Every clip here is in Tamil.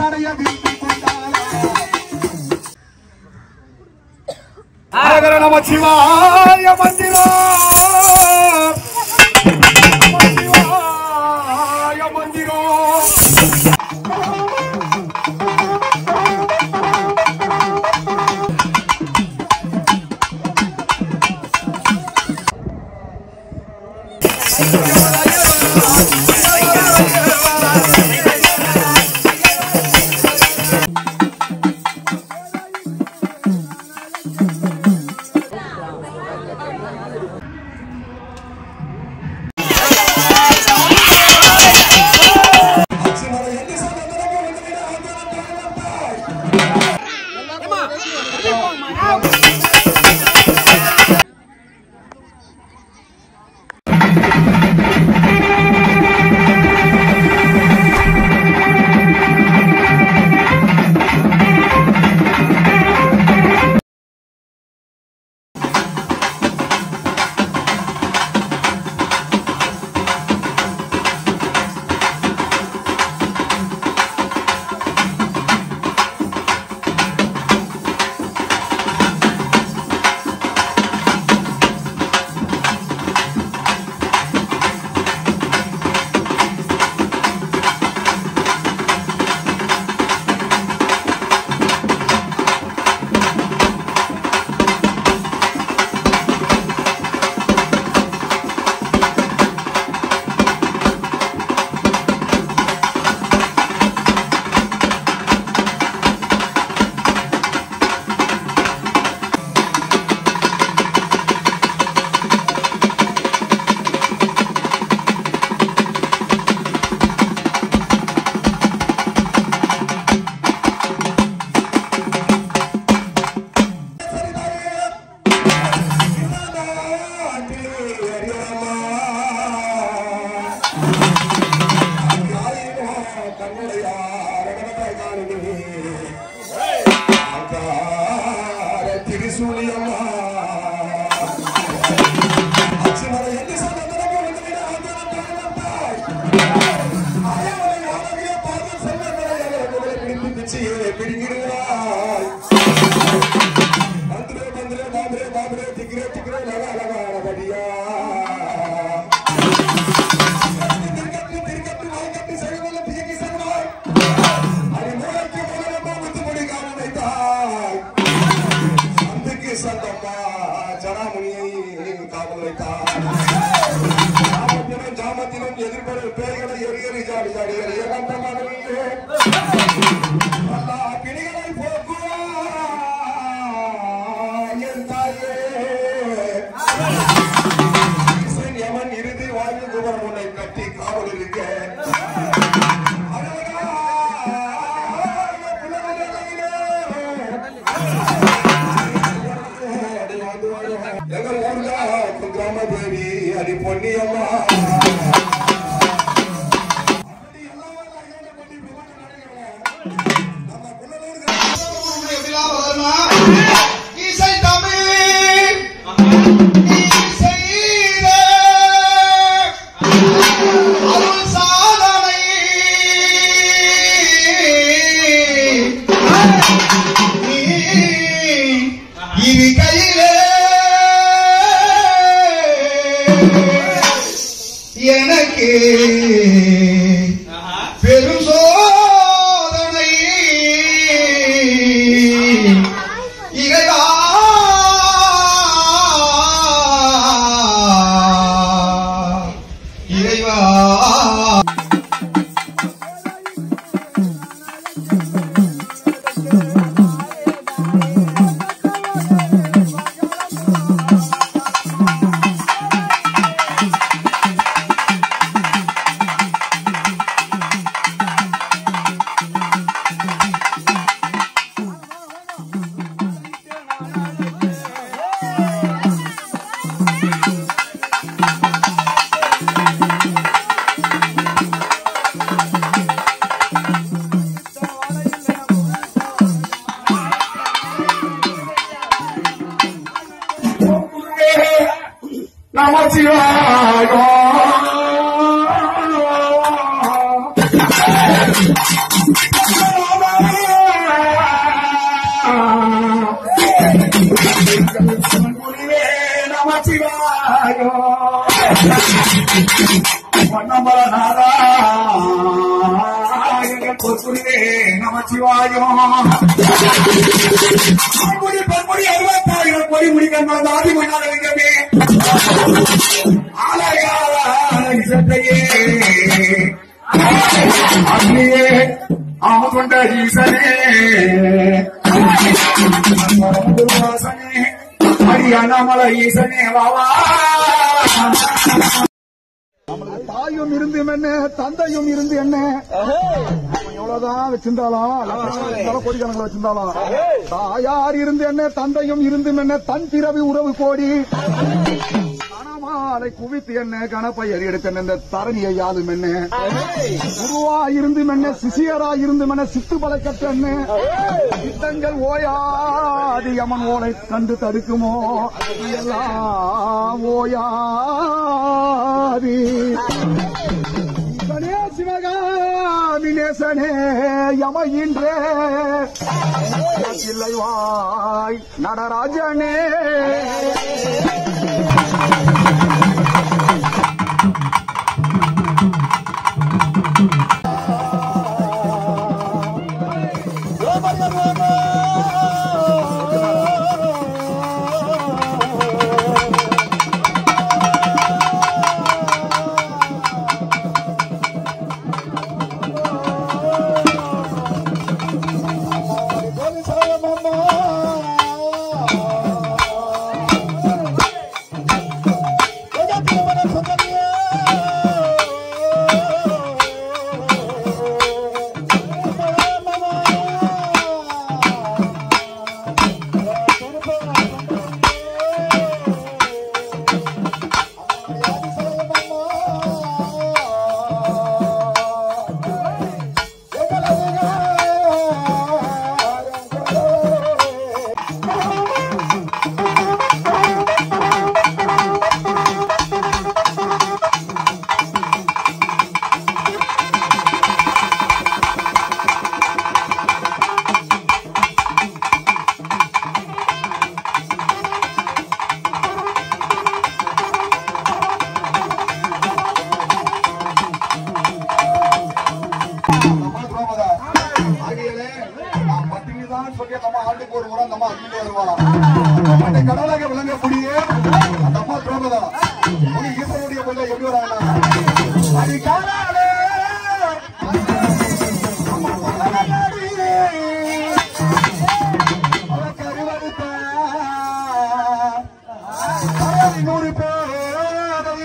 அடைய விட்டு கொண்டாரா ஹரஹர நம சிவாய மந்திரம் நம சிவாய மந்திரம் பிடிக்கிறாய் மந்திரே மந்திரே மாந்திரே மாந்திரே திக்கிறே திக்கிறே லக லக அழகடியா திருக்கட்டு திருக்கட்டு வாய்க்கட்டு சகவல பியக்கி சகவாய் அடி மூளைக்கு மூலமா முத்து முடி காம வைத்தாய் சந்துக்கு சந்தம்மா ஜடாமுனியை காவல் வைத்தாய் ஜாமத்திலும் ஜாமத்திலும் எதிர்படும் பேய்களை எரி எரி ஜாடி ஜாடி எறிய கண்ட மகளிலே அல்லா பிணிகளை போக்குவாய் என் தாயே ஈசன் யமன் இறுதி வாழ்வு குமரன் உன்னை கட்டி காவல் இருக்க அழகா, புலவனிலே. எங்கள் ஊர்ல கிராம தேவி அடி பொன்னியம்மா அப்படி எல்லாமே நான் பண்ணி விமானம் நடிக்கிறேன். நம்ம புள்ளலூர் எப்படிலாம் வளருமா? இசை தமிழ் இசையிலே அருள் சாதனை நீ இரு கையிலே எனக்கு பெரும் சோதனை இறைவா இறைவா நமச்சிவாய நம அனமல நாதா எங்கள் பொற்குருவே நமச்சிவாயம் பொன்முடி பொன்முடி அறுபத்தாயிரம் பொறி முடிக்கணும் ஆதி மன்னாரங்கமே ஆலயால இசத்தையே அன்னியே அவன் கொண்ட ஈசனே துர்வாசனே அரியானாமல ஈசனே வாவா தாயும் இருந்து என்ன தந்தையும் இருந்து என்ன அவன் எவ்வளவுதான் வச்சிருந்தாலும் லட்சக்கணக்கில் வச்சிருந்தாலும், கோடிக்கணக்கில் வச்சிருந்தாலும் தாயார் இருந்து என்ன தந்தையும் இருந்து என்ன தன் பிறவி உறவு கோடி கணமாலை குவித்து என்ன கணப்பையர் எடுத்த இந்த தரணியை யாதும் என்ன குருவா இருந்து என்ன சிசியரா இருந்து என்ன சித்து பழக்கத்த என்ன சித்தங்கள் ஓயாது யமன் ஓலை கண்டு தடுக்குமோ எல்லாம் ஓயாது ஈசனே சிவகாமி நேசனே யமையின்றே இல்லை வாய் நடராஜனே நம்ம துரோபதா. ஆகையாலே, நாம் பட்டினிதான் சொல்லி அந்த அம்மா ஆண்டுக்கு ஒரு முறை அந்த அம்மா அங்கிட்டு வருவாளாம். அந்த கடவுளாக விளங்கக்கூடிய அந்த அம்மா துரோபதா. உனி ஈஸ்வரனுடைய பிள்ளை எப்படி வராங்கன்னா, அடிக்காலே, அம்மா பகலாடி, அவ கருவறுத்த, அரை நூறு பேரை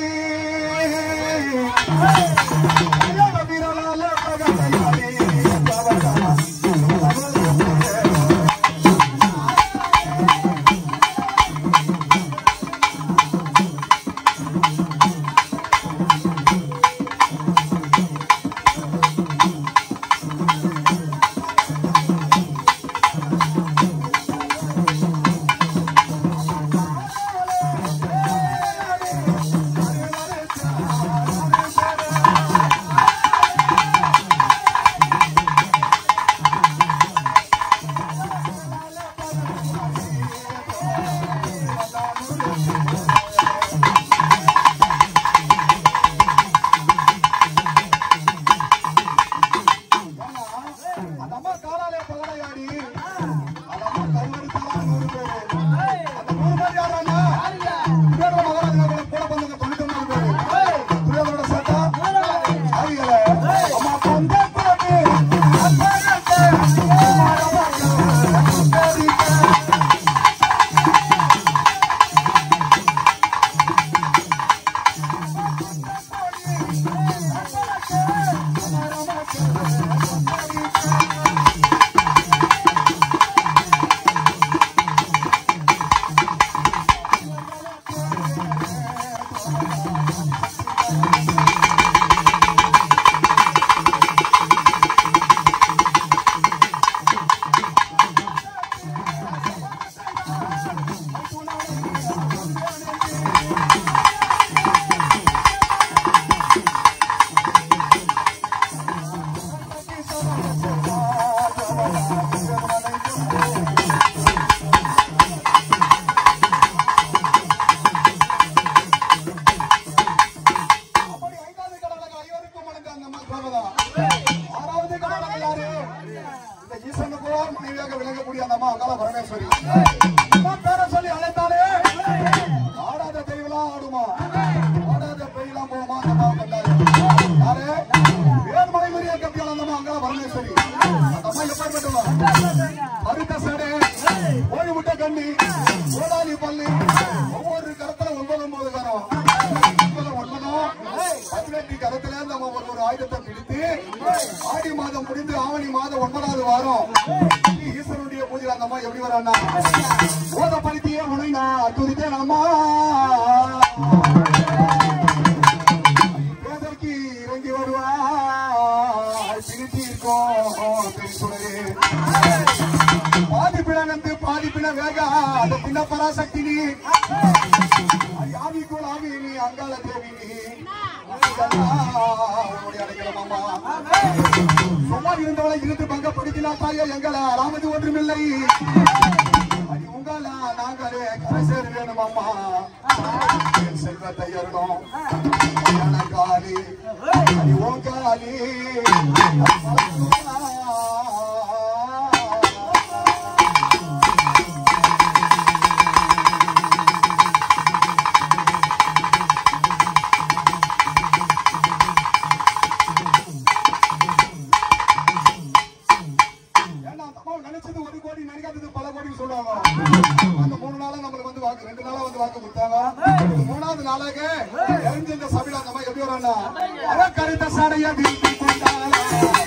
அந்த ஈசனுக்கும் மனைவியாக விளங்கக்கூடிய அந்த அம்மா அங்காள பரமேஸ்வரி அம்மா பேரை சொல்லி அழைத்தாலே ஆடாத தெய்வலாம் ஆடுமா ஆடாத பெய்யலாம் போமா அந்த அம்மா கண்டாரு யாரு வேர்மலை மரியா கப்பியால் அந்த அம்மா அங்காள பரமேஸ்வரி அந்த அம்மா எப்பேற்பட்டவா மருத்த சடை ஓடி விட்ட கண்ணி ஓடாலி பள்ளி ஒவ்வொரு கரத்துல ஒன்பது ஒன்பது கரம் ஒன்பது ஒன்பதும் பதினெட்டு கரத்துல நம்ம ஒரு ஒரு ஆயுதத்தை பிடித்து ஆடி மாதம் முடிந்து ஆவணி மாதம் ஒன்பதாவது வாரம் ஈஸ்வரனுடைய பூஜை அந்த அம்மா எப்படி வரான்னா ஓத படுத்தியே உனைனா துரித்தேன் அம்மா வேதைக்கு இறங்கி வருவா பிரித்தி இருக்கோம் பெருசுடரே பாதி பிணந்து பாதி பிண வேக அந்த பின்ன பராசக்தி நீ ஆவிக்குள் ஆவி நீ அங்காள தேவி நீ உன்னுடைய அடைக்கலமாமா சும்மா இருந்தவளை இருந்து பங்கப்படுத்தினா தாய எங்கள ராமது ஒன்றுமில்லை அடி உங்களா நாங்களே கரை சேர வேணுமாம்மா என் செல்வத்தை அருணும் காலி அடி உன் காலி ஏன்னா அந்த அம்மாவை நினைச்சது ஒரு கோடி நினைக்காதது பல கோடி சொல்லுவாங்க அந்த மூணு நாளா நம்மளுக்கு வந்து வாக்கு ரெண்டு நாளா வந்து வாக்கு கொடுத்தாங்க இந்த மூணாவது நாளாக எரிஞ்ச இந்த சபையில அந்த அம்மா எப்படி வரான்னா அத கருத்த சாடைய வீட்டு கொண்டாங்க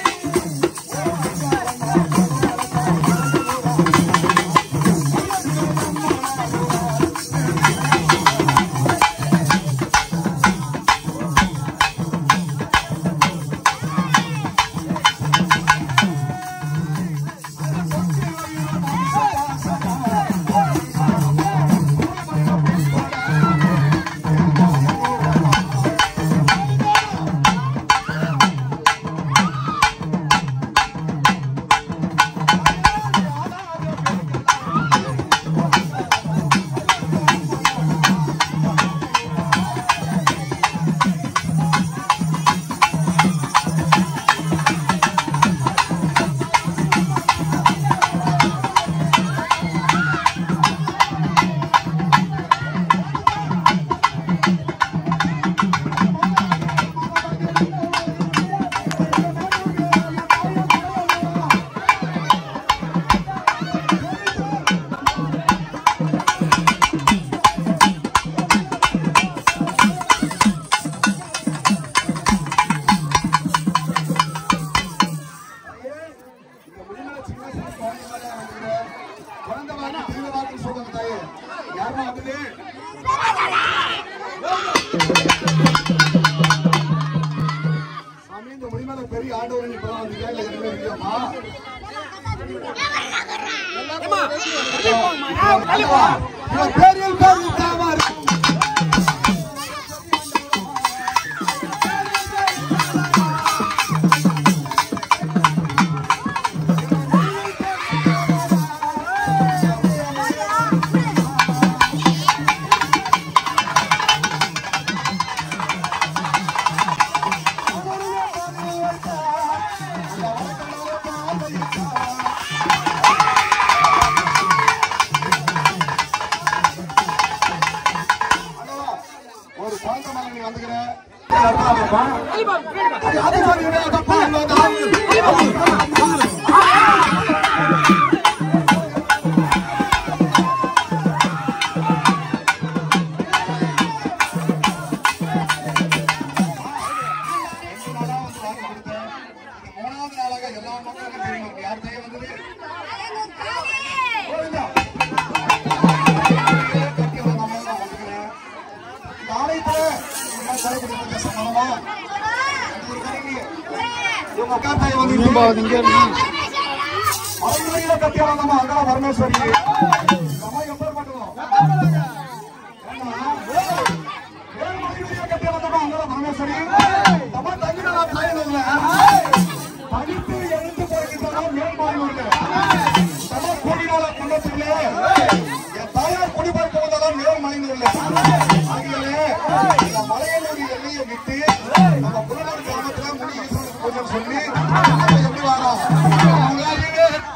இந்த முடிவுல சின்ன சின்ன குழந்தைங்களே வந்துட்டு, குழந்தை வாக்கு, தெய்வ வாக்குன்னு சொல்லுவாங்க தாயே. யாரும்மா வந்தது? சாமி, இந்த முடி மேல பெரிய ஆண்டவர் இப்பதான் வந்தீங்க, இல்ல எதுவுமே இல்லையாம்மா? இவர் பேரில் பேரில் தாவார். ஒரு குழந்தை மகன் நீ வந்துக்கிறேன் அது மாதிரி கிடையாது, அப்பா, இவ்வளவுதான். ரெண்டு நாளா வந்து வாக்கு கொடுத்தேன். இது மூணாவது நாளாக எல்லா மக்களுக்கும் தெரியும் யார் செய்ய வந்தது கோவிந்தா. கட்டி வந்த நம்ம தான் வந்துக்கிறேன். இந்த ஆலயத்துல என்ன செயல்படுத்த பேச மாட்டோமா? ஒரு கரண்டி. இவங்க அக்கா தாய் வந்து மலையில கட்டி வந்தோமா அக்கா பரமேஸ்வரி இந்த அம்மா எப்பேற்பட்டவோ? ஏன்னா, வேல்மலையிலேயே கட்டி வந்தோமா அக்கா பரமேஸ்வரி இந்த அம்மா தங்கினா தாயில படித்து எழுந்து போய்கின்றோம் மேல்மாறியோடு நம்ம கோடிநாள குண்டத்திலே என் தாயார் குடிபெயர்க்க வந்ததால் மேல் மலைநூல்ல ஆகியலே இந்த மலையனூர் எல்லையை விட்டு நம்ம புலவர் கிராமத்துல முனி ஈஸ்வரனுக்கு பூஜை சொல்லி நம்ம எப்படி வரோம்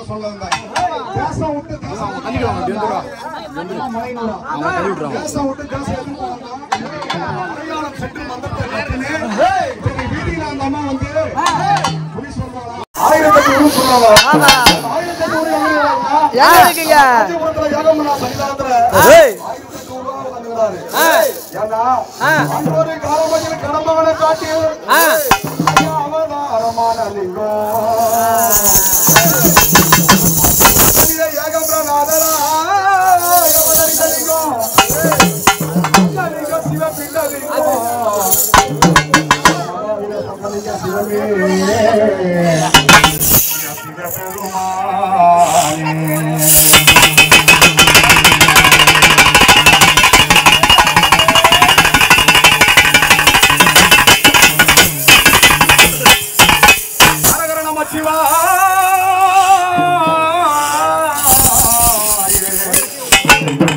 சொல்ல வந்தேன் தேசம் விட்டு தேசம் தேசம் விட்டு தேசம் எதுக்கு போவாங்க? மலையாளம் சென்று மந்தத்தை கட்டினே இன்னைக்கு வீதியில அந்த அம்மா வந்து புலி சொல்றாளா? ஆயிரத்தெட்டு ஊர் சொல்றாளா? ஆயிரத்தெட்டு ஊர் எங்க இருக்காங்களா? எங்க இருக்கீங்க காஞ்சிபுரத்துல ஏகமனா சன்னிதானத்துல ஏய் ஆயிரத்தெட்டு ஊரா உட்கார்ந்துருக்காரு. ஏன்னா, அன்போடு காலமதியில் கடம்பவனை காட்டி ஐயா அவதாரமான லிங்கம். அதிலே ஏகம்பிரநாதரா அவதரித்த லிங்கம். அந்த லிங்கம் சிவபிண்ட லிங்கம். சமலிங்க சிவமே. சிவபெருமானே. ஹரஹர நம சிவாய.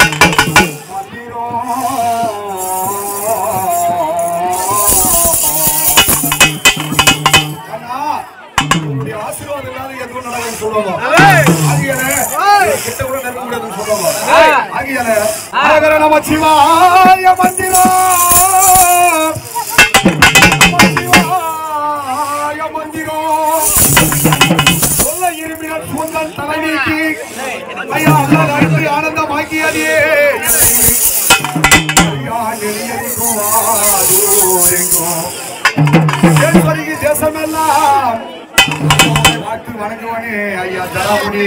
அண்ணா, உங்களுடைய ஆசீர்வாதம் இல்லாத எதுவும் நடக்கும்னு சொல்லுவாங்க. ஆகியால, கிட்ட கூட நெருங்க முடியாதுன்னு சொல்லுவாங்க. ஆகியால, ஹரஹர நம சிவாய மந்திரம் நம சிவாய மந்திரம் சொல்ல இருமினர் சுந்தன் தலை நீக்கி ஐயா அல்லாஹ் அன்பை ஆனந்தமாக்கியதே ஐயா நெறியறிக்கும் ஆரூரெங்கும் தேசரிக்கு தேசமெல்லாம் வாக்கு வணங்குவனே ஐயா தராமுனி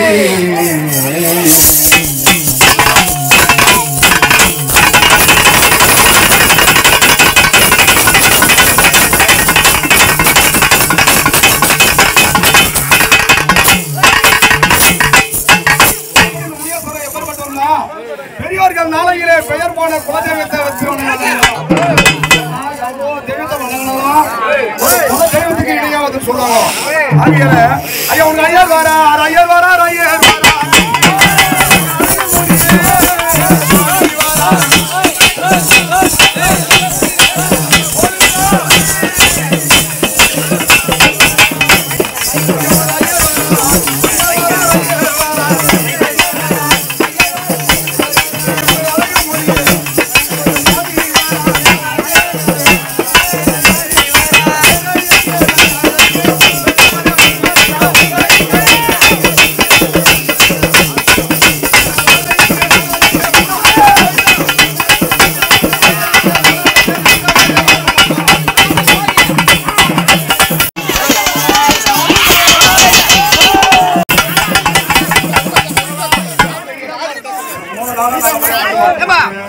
பெரியவர்கள் நாளையிலே பெயர் போன குலதெய்வத்தை வச்சிருவாங்க தெய்வத்துக்கு இடையாவது சொல்லுவோம் ஆகியல ஐயா உங்க ஐயர் வரார் ஐயர் வரார் ஐயர் வரார்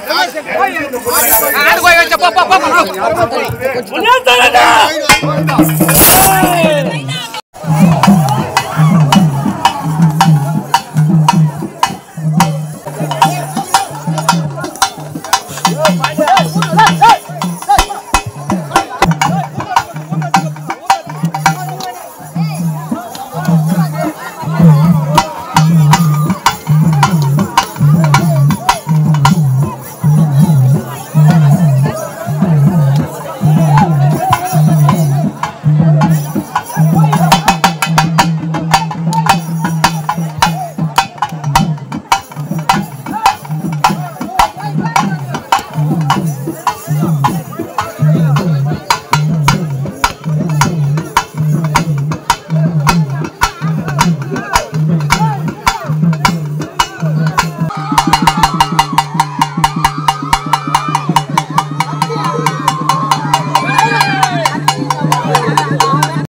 ஆடு போய் வச்ச போ போ போ